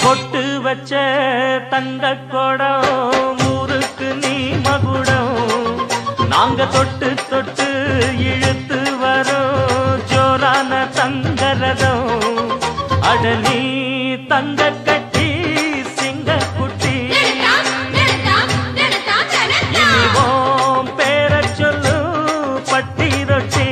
பொட்டு வச்ச தங்க குடம் ஊருக்கு நீ மகுடம் நாங்க தொட்டு தொட்டு இழுத்து வரோம் ஜோரான தங்கரதம் அடலி தங்க கட்டி சிங்க குட்டி இனிவோம் பேர சொல்லு பட்டி ரொட்டி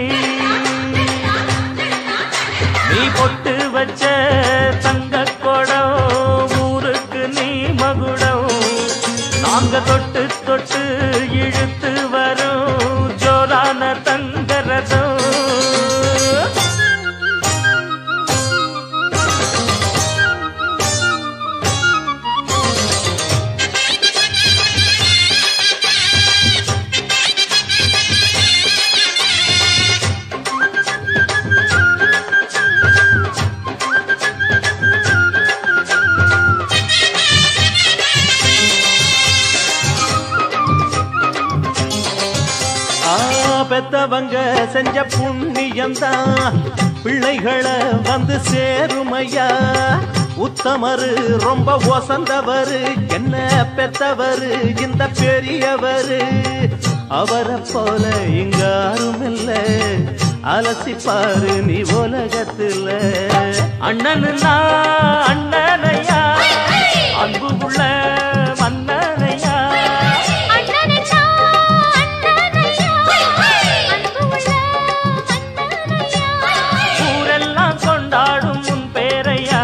நீ பொட்டு வச்ச தங்க குடம் ஊருக்கு நீ மகுடம் நாங்க தொட்டு தொட்டு இழுத்து வரோம் ஜோரான தங்கரதம் ஆ, பெத்தவங்க செஞ்ச புண்ணியம்தான் பிள்ளைகளை வந்து சேருமையா உத்தமரு ரொம்ப ஒசந்தவரு என்ன பெத்தவரு இந்த பெரியவரு அவரை போல இங்க யாரும் இல்ல அலசிப்பாரு நீ உலகத்துல அண்ணனுன்னா அண்ணனையா அன்பு உள்ள மன்னனையா ஊரெல்லாம் கொண்டாடும் உன் பேரையா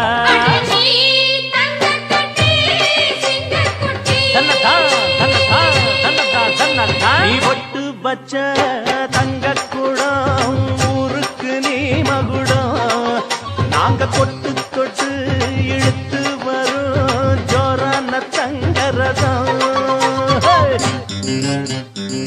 தன்னதா, தன்னதா, தன்னதா, தன்னதா. நீ ஒட்டு வச்ச தங்க குடம் ஊருக்கு நீ மகுடம் நாங்க கொட்டு கொட்டு இழுத்து வரும் ஜோரான தங்கரதம் ஹே!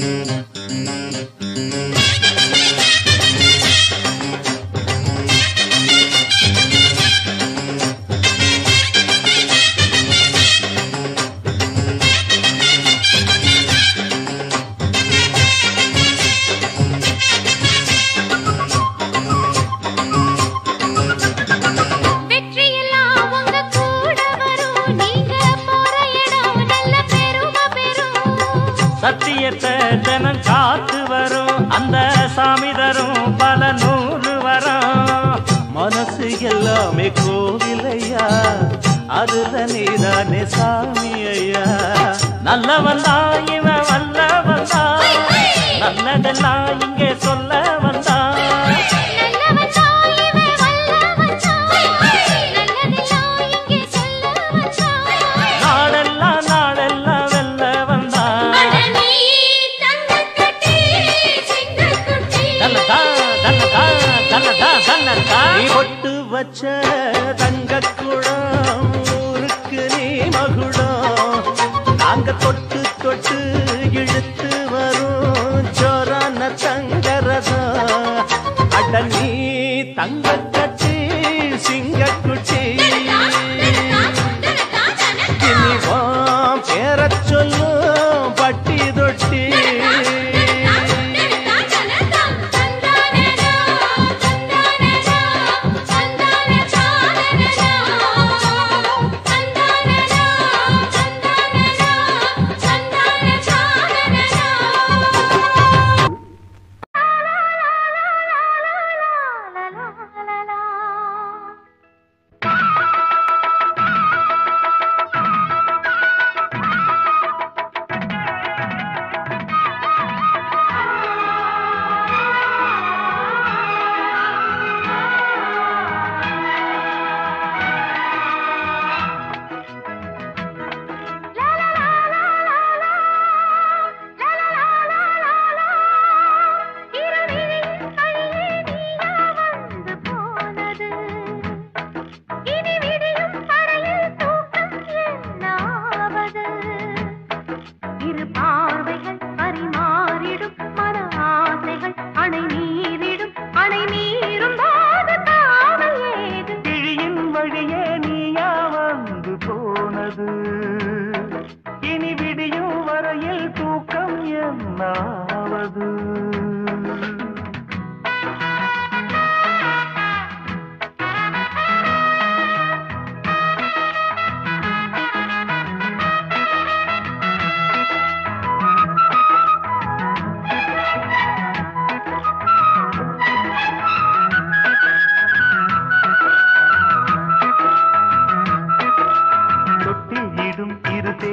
வெற்றியெல்லாம் உங்க கூட வரும் நீங்க போற இடம் நல்ல பெருமை பெறும் சத்தியத்தை தினம் காத்து வரும் அந்த சாமி தரும் பல நூறு வரும் மனசு எல்லாமே கோவிலையா அதுல நீதானே சாமி ஐயா நல்லவன் தான் இவன் வல்லவன் தான் நல்லதெல்லாம் இங்கே சொல்ல வந்தான் நல்லவன் தான் இவன் வல்லவன் தான் நல்லதெல்லாம் இங்கே சொல்ல வந்தான் நாடெல்லாம் நாடெல்லாம் வெல்ல வந்தான் அடனி தங்கக்கட்டி சிங்கக்குட்டி தன்னதா தன்னதா தன்னதா தன்னதா நீ பொட்டு வச்ச தங்க குடம் ஊருக்கு நீ மகுடம் நாங்க தொட்டு தொட்டு இழுத்து வரும் ஜோரான தங்கரதம் அட நீ தங்க கட்டி சிங்க குட்டி இனிவாம் பேரச் சொல்லும் பட்டி தொட்டி தந்தானே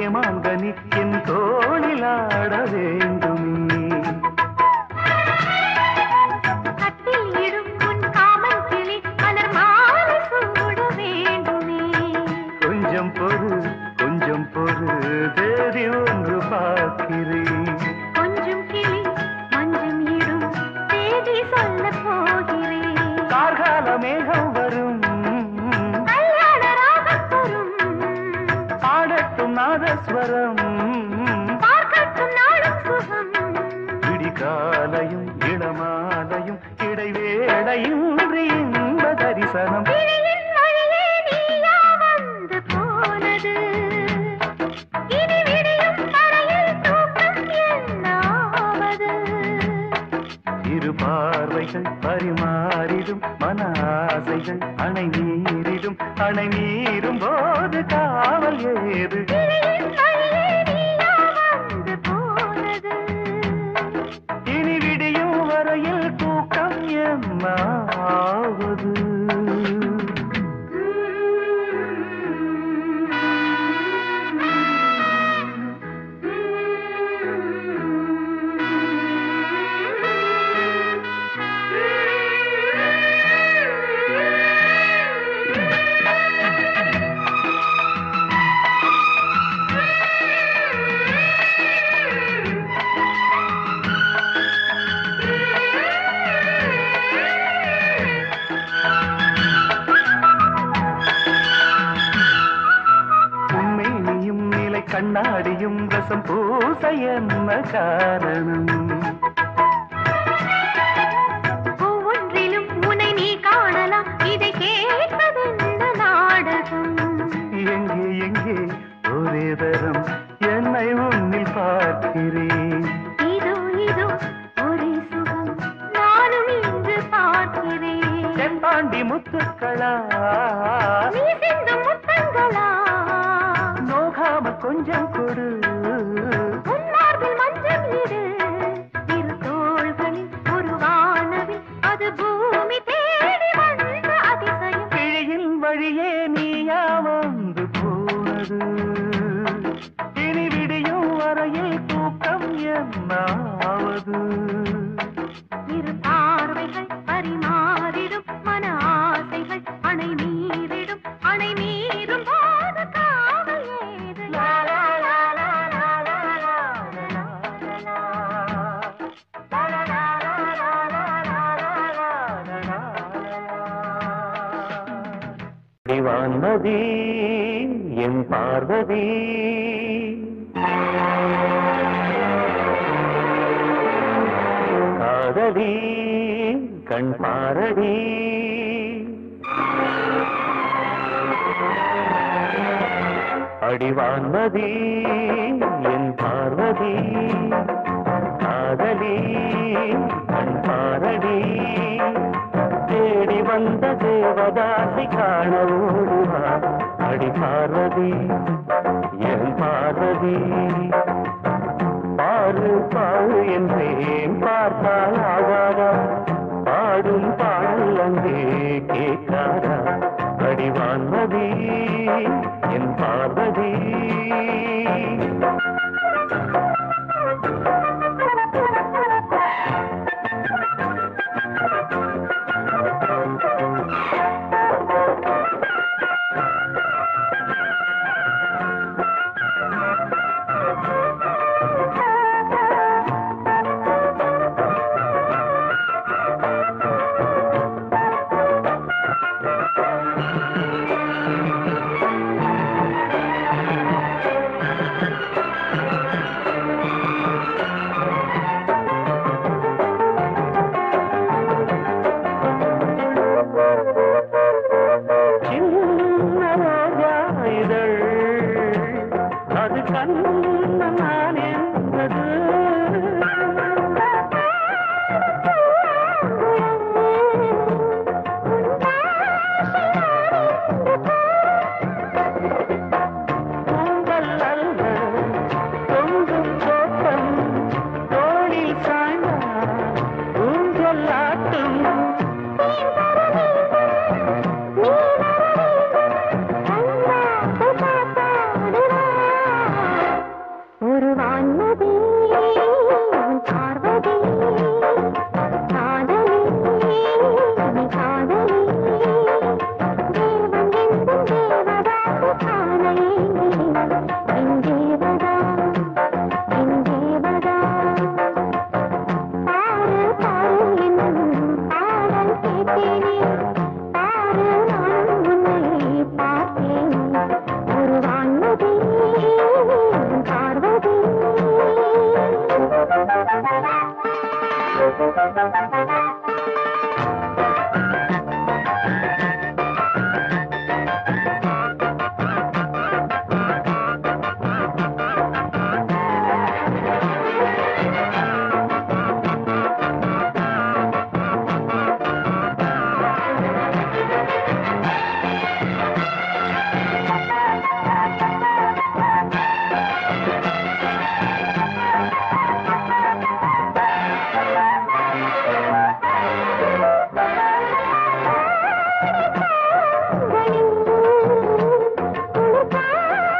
மாங்கனி என் தோளில் ஆட வேண்டுமே கட்டில் இடும் உன் காமன் கிளி மலர் மாலை சூட வேண்டுமே கொஞ்சம் பொறு கொஞ்சம் பொறு தேதி ஒன்று பார்க்கிறேன் கொஞ்சம் கிளி மஞ்சம் இடும் தேதி சொல்ல போகிறேன் கார்கால மேகம் வரும் கல்யாண ராகம் தரும் பாடட்டும் நாதஸ்வரம் பார்க்கட்டும் நாளும் சுகம் விடிகாலையும் இளமாலையும் இடைவேளையும் இன்ப தரிசனம் கிளியின் வழியே நீயா வந்து போனது இனி விடியும் வரையில் தூக்கம் என்னாவது இரு பார்வைகள் பரிமாறிடும் மன ஆசைகள் அணை நீரிடும் அணை நீரும் போது காவல் ஏது கிளியின் வழியே நீயா வந்து போனது இனி விடியும் வரையில் தூக்கம் என்னாவது உண்மை நீயும் நிலை கண்ணாடியும் ரசம் பூச என்ன காரணம் ஒவ்வொன்றிலும் உன்னை நீ காணலாம் இதை கேட்பதென்ன நாடகம் எங்கே எங்கே ஒரே தரம் என்னை உன்னில் பார்க்கிறேன் இதோ இதோ ஒரே சுகம் நானும் இங்கு பார்க்கிறேன் செம்பாண்டி முத்துக்களா நீ சிந்தும் முத்தங்களா நோகாம கொஞ்சம் கொடு உன் மார்பில் மஞ்சள் இடு இரு தோள்களில் ஒரு வானவில் அது பூமி தேடி வந்த அதிசயம் கிழியின் வழியே நீயா வந்து போனது இனி விடியும் வரையில் தூக்கம் என்னாவது இரு பார்வைகள் பரிமாறிடும் மன ஆசைகள் அணை நீரிடும் அணை நீரும் போது காவல் ஏது லா, லா, லா, லா, லா, லா, லா, லா, லா, லா. லா, லா, லா, லா, லா, லா, லா, லா, லா, லா. வான்மதி என் பார்வதி காதலி கண் பாரடி அடிவான்மதி என் பார்வதி காதலி கண் பாரடி தேடி வந்த தேவதாசி காண ஓடுவா அடி பார்வதி என் பார்வதி பாரு பாரு என்றேன் பார்த்தால் ஆகாதா பாடும் பாடல் அங்கே கேட்காதா அடிவான்மதி என் பார்வதி சின்ன ரோஜா இதழ் அது கண்ணன் என்பது உங்கள் அல்ல தொங்கும் தோட்டம் தோளில் சாய்ந்தார் ஊஞ்சலாட்டும்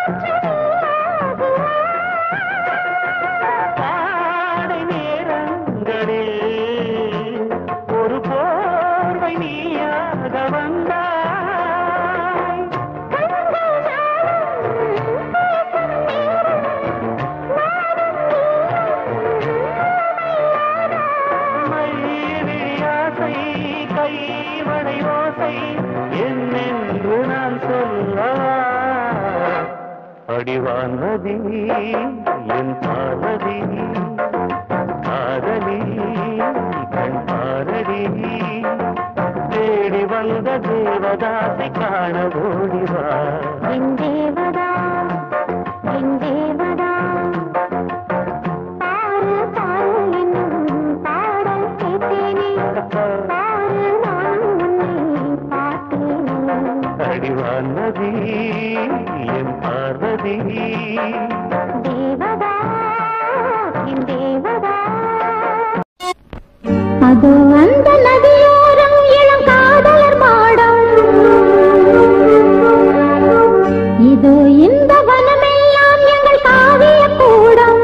பாடை நேரங்களில் ஒரு போர்வை நீயாக வந்தாய் மயிலிழி ஆசை கைவடை ஓசை என்னென்று நான் சொல்லவா அடிவான்மதி என் பார்வதி காதலி கண் பாரடி தேடி வந்த தேவதாசை காண ஓடிவா என் தேவதா என் தேவதா பாரு பாரு என்னும் பாடல் கேட்டேனே பாரு நான் உன்னை பார்த்தேனே அடிவான்மதி என் பார்வதி தேவதா என் தேவதா அதோ அந்த நதியோரம் இளம் காதலர் மாடம் இதோ இந்த வனமெல்லாம் எங்கள் காவிய கூடம்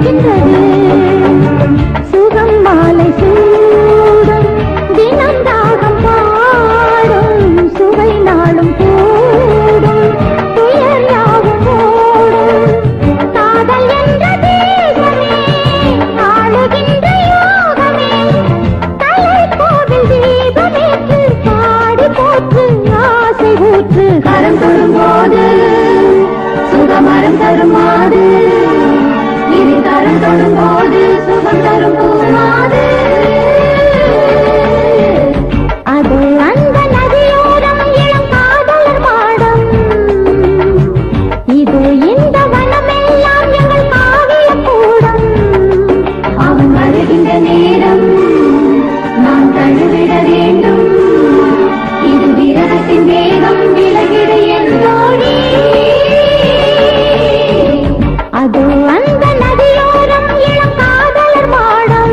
மணக்கின்றது சுகம் மாலை சூடும் தினம் தாகம் பாடும் சுவை நாளும் கூடும் துயர் யாவும் ஓடும் காதல் என்ற தேசமே ஆளுகின்ற யோகமே தலை கோவில் தீபமேற்று பாடி போற்று ஆசை ஊற்று கரம் தொடும்போது சுகமரம் தருமாது இரு கரம் தொடும்போது சுகம் தரும் பூமாது அது அந்த நதியோரம் இளம் காதலர் மாடம் இது இந்த வனமெல்லாம் எங்கள் காவிய கூடம் அவன் வருகின்ற நேரம் நாம் தழுவிட வேண்டும் இது விரகத்தின் வேகம் விலகிட என்னோடி அது அந்த நதியோரம் இளம் காதலர் மாடம்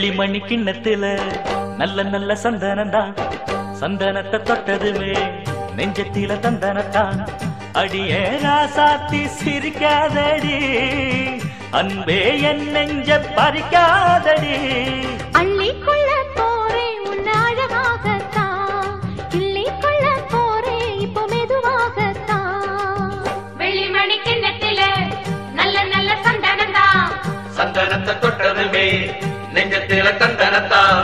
வெள்ளிமணி கிண்ணத்துல நல்ல நல்ல சந்தனம்தான் சந்தனத்தை தொட்டதுமே நெஞ்சத்தில தந்தனத்தான் அடியே ராசாத்தி சிரிக்காதடி அன்பே என் நெஞ்ச பறிக்காதடி அள்ளிக்கொள்ள போறேன் உன்னை அழகாகத்தான் கிள்ளிக்கொள்ள போறேன் இப்போ மெதுவாகத்தான் வெள்ளிமணி கிண்ணத்தில நல்ல நல்ல சந்தனந்தா சந்தனத்தை தொட்டதுமே நெஞ்சத்தில தந்தனத்தான்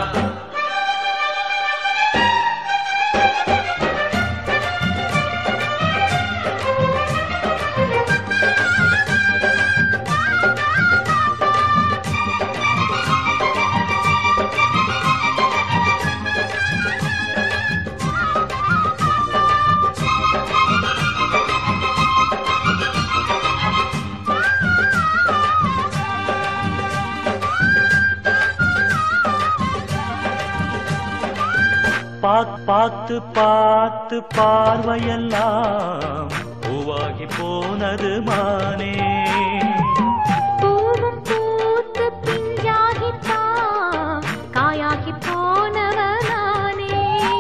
பாக் பார்த்து பார்த்து பார்வையெல்லாம் பூவாகி போனது மானே பூவும் பூத்து பிஞ்சாகித்தான் காயாகி போனவனானே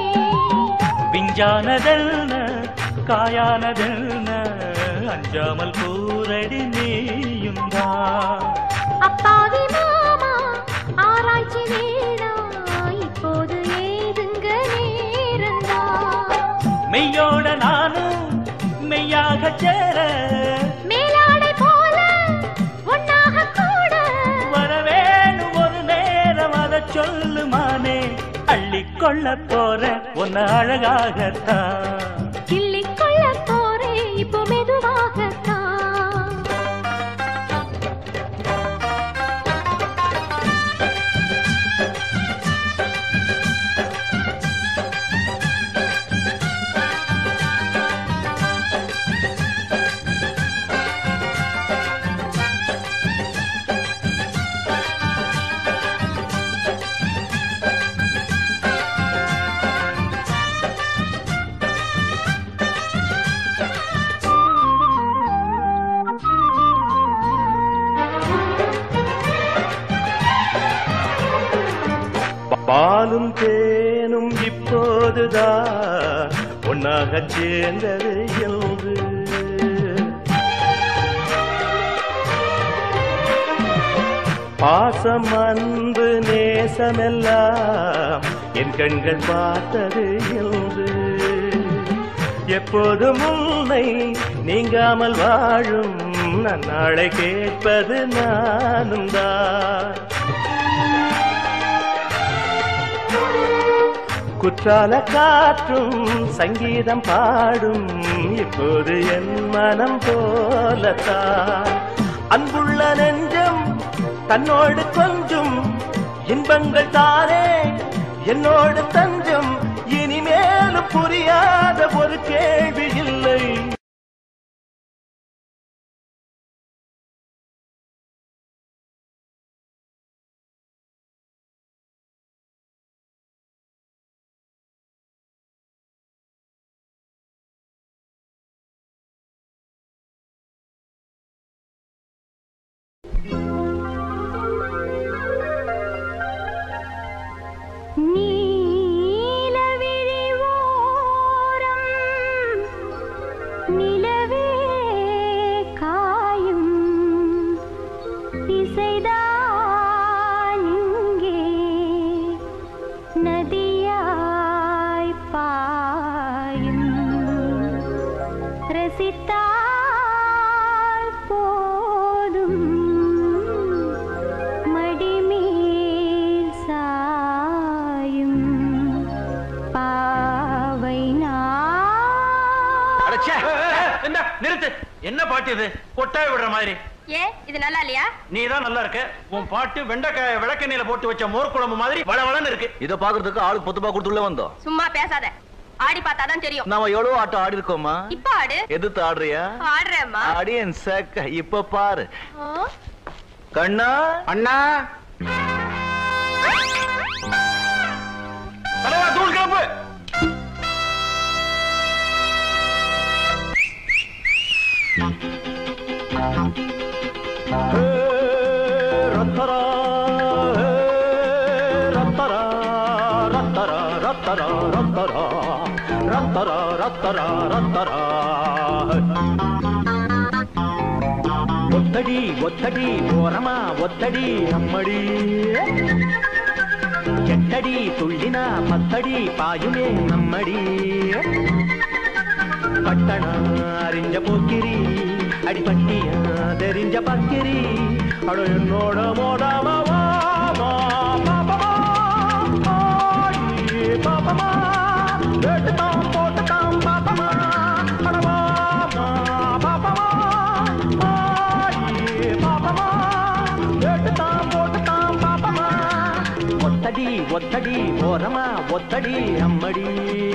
விஞ்ஞானதென்ன காயானதென்ன அஞ்சாமல் கூரடி நீயும் தான் அப்பாவி மாமா ஆராய்ச்சி வேணா இப்போது ஏதுங்க நேரந்தா மெய்யோட நானும் மெய்யாக சேர மேலாடை போல ஒன்னாக கூட வரவேணும் ஒரு நேரம் அதை சொல்லுமானே அள்ளிக்கொள்ள போற உன்னை அழகாகத்தான் கிள்ளிக்கொள்ள போறேன் இப்போ மெதுவாகத்தான் பாலும் தேனும் இப்போதுதான் ஒன்னாக சேர்ந்தது என்று பாசம் அன்பு நேசமெல்லாம் என் கண்கள் பார்த்தது என்று எப்போதும் உன்னை நீங்காமல் வாழும் நன்னாளை கேட்பது நானும் தான் குற்றால காற்றும் சங்கீதம் பாடும் இப்போது என் மனம் போலத்தான் அன்புள்ள நெஞ்சம் தன்னோடு கொஞ்சம் இன்பங்கள் தானே என்னோடு தஞ்சம் இனிமேலும் புரியாத ஒரு கேள்வி இல்லை நீலவிழி ஓரம் நிலவே காயும் திசைதான் இங்கே நதியாய் பாயும் ரசித்தால் போதும் மடிமேல் சாயும் பாவை நான் என்ன நிறுத்து என்ன பாட்டு இது கொட்டாய் விடுற மாதிரி ஏ இது நல்லா இல்லையா நீ தான் நல்லா இருக்க உன் பாட்டு வெண்டைக்காய விளக்கெண்ணெயில போட்டு வச்ச மோர் குழம்பு மாதிரி வளவளன்னு இருக்கு இத பாக்குறதுக்கு ஆளுக்கு பத்து ரூபாய் கொடுத்துள்ள வந்தோம் சும்மா பேசாத ஆடி பார்த்தாதான் தெரியும் நாம எவ்வளவு ஆட்டம் ஆடி இருக்கோமா இப்ப ஆடு எதிர்த்து ஆடுறியா ஆடுறேம்மா ஆடி என் சேக்க இப்ப பாரு ஓ, கண்ணா அண்ணா தலைவா தூள் கிளப்பு ரத்தரா, ரத்தரா ரத்தரா ரத்தரா ரத்தரா ரத்தரா ஒத்தடி ஒத்தடி ஓரமா ஒத்தடி அம்மடி எட்டடி துள்ளினா பத்தடி பாயுமே நம்மடி பட்டண அறிஞ்ச போக்கிரி அடிப்பட்டிய தெரிஞ்ச பக்கிரி அட என்னோட மோடாம வாமா பாப்பமா ஆடி பாப்பமா வெட்டுத்தாம் போட்டுத்தாம் பாப்பமா அட வாமா பாப்பமா ஆடி பாப்பமா வெட்டுத்தாம் போட்டுத்தாம் பாப்பமா ஒத்தடி ஒத்தடி ஓரமா ஒத்தடி அம்மடி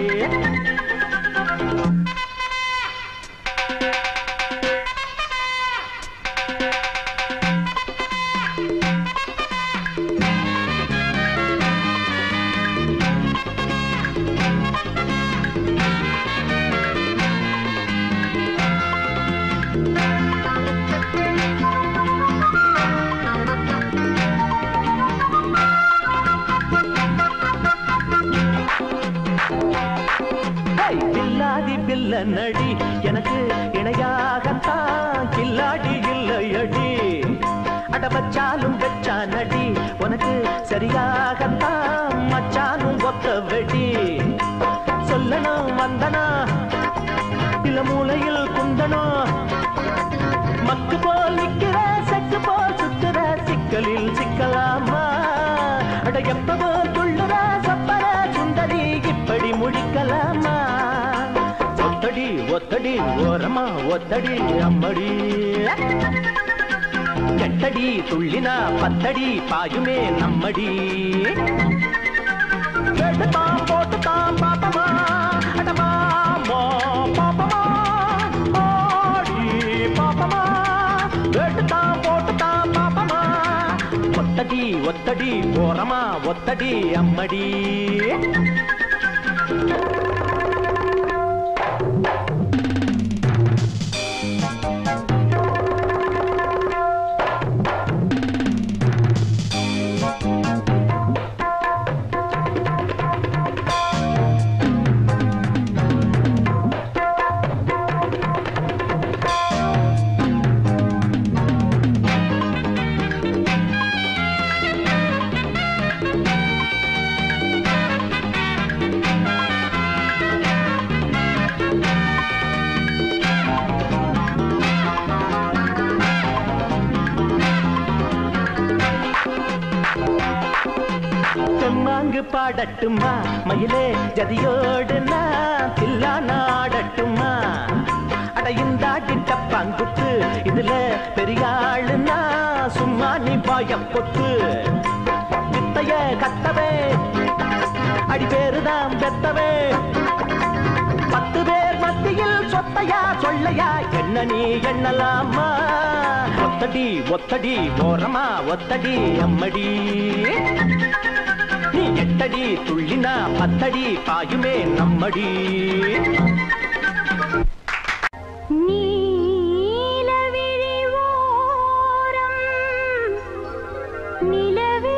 ஹை, பில்லாதி பில்ல நடி எனக்கு இணையாகத்தான் கில்லாடி இல்லையடி அட வச்சாலும் வெச்சா நடி உனக்கு சரியாகத்தான் மச்சானும் ஒத்த வெடி சொல்லணும் வந்தனா இல்ல மூலையில் குந்தனோ மக்கு போல் நிக்கிற செக்கு போல் சுத்துற சிக்கலில் சிக்கலாமா அட எப்பவோ துள்ளுற சப்பர சுந்தரி இப்படி முடிக்கலாமா ஒத்தடி ஒத்தடி ஓரமா ஒத்தடி அம்மடி கெட்டடி துள்ளினா பத்தடி பாயுமே நம்மடி கேட்டுத்தான் போட்டுத்தான் பாப்பமா அடமாமோ பாப்பமா ஆடி பாப்பமா கேட்டுத்தான் போட்டுத்தான் பாப்பமா ஒத்தடி ஒத்தடி ஓரமா ஒத்தடி அம்மடி தெம்மாங்கு பாடட்டுமா மயிலே ஜதியோடு நான் தில்லா நாடட்டுமா அட இந்தாட்டி டப்பாங்குத்து இதுல பெரியாளுன்னா சும்மா நீ பாய பொத்து வித்தைய கத்தவே அடி பேருதான் பெத்தவே பத்து பேர் மத்தியில் சொத்தையா சொல்லையா என்ன நீ எண்ணலாமா ஒத்தடி ஒத்தடி ஓரமா ஒத்தடி அம்மடி நீ எட்டடி துள்ளினா பத்தடி பாயுமே நம்மடி நீலவிழி ஓரம் நிலவே